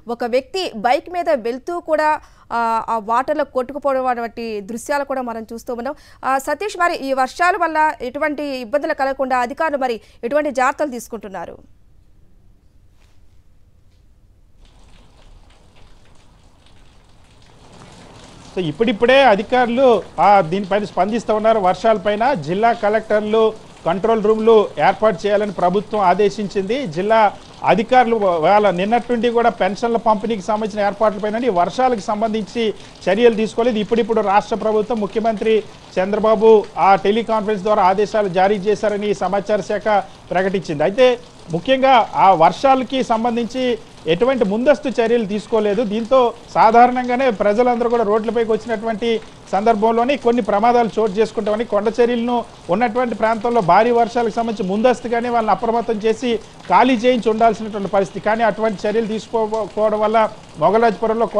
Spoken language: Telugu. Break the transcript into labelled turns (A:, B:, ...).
A: ఒక వ్యక్తి బైక్ మీద వెళ్తూ కూడా ఆ, ఆ వాటర్లో కొట్టుకుపోవడం వంటి దృశ్యాలు కూడా మనం చూస్తూ ఉన్నాం ఆ, సతీష్ మరి ఈ వర్షాల వల్ల ఎటువంటి ఇబ్బందులు కలగకుండా అధికారులు మరి ఎటువంటి జాగ్రత్తలు తీసుకుంటున్నారు
B: సో ఇప్పుడిప్పుడే అధికారులు ఆ దీనిపైన స్పందిస్తూ ఉన్నారు వర్షాలపైన జిల్లా కలెక్టర్లు కంట్రోల్ రూమ్లు ఏర్పాటు చేయాలని ప్రభుత్వం ఆదేశించింది జిల్లా అధికారులు వాళ్ళ నిన్నటి నుండి కూడా పెన్షన్ల పంపిణీకి సంబంధించిన ఏర్పాట్లపైన ఈ వర్షాలకు సంబంధించి చర్యలు తీసుకోలేదు ఇప్పుడిప్పుడు రాష్ట్ర ప్రభుత్వం ముఖ్యమంత్రి చంద్రబాబు ఆ టెలికాన్ఫరెన్స్ ద్వారా ఆదేశాలు జారీ చేశారని సమాచార శాఖ ప్రకటించింది అయితే ముఖ్యంగా ఆ వర్షాలకి సంబంధించి ఎటువంటి ముందస్తు చర్యలు తీసుకోలేదు దీంతో సాధారణంగానే ప్రజలందరూ కూడా రోడ్లపైకి వచ్చినటువంటి సందర్భంలోనే కొన్ని ప్రమాదాలు చోటు చేసుకుంటామని కొండ చర్యలను ఉన్నటువంటి ప్రాంతంలో భారీ వర్షాలకు సంబంధించి ముందస్తుగానే వాళ్ళని అప్రమత్తం చేసి ఖాళీ చేయించి ఉండాల్సినటువంటి పరిస్థితి కానీ అటువంటి చర్యలు తీసుకోకపోవడం వల్ల మొగలాజ్పురంలో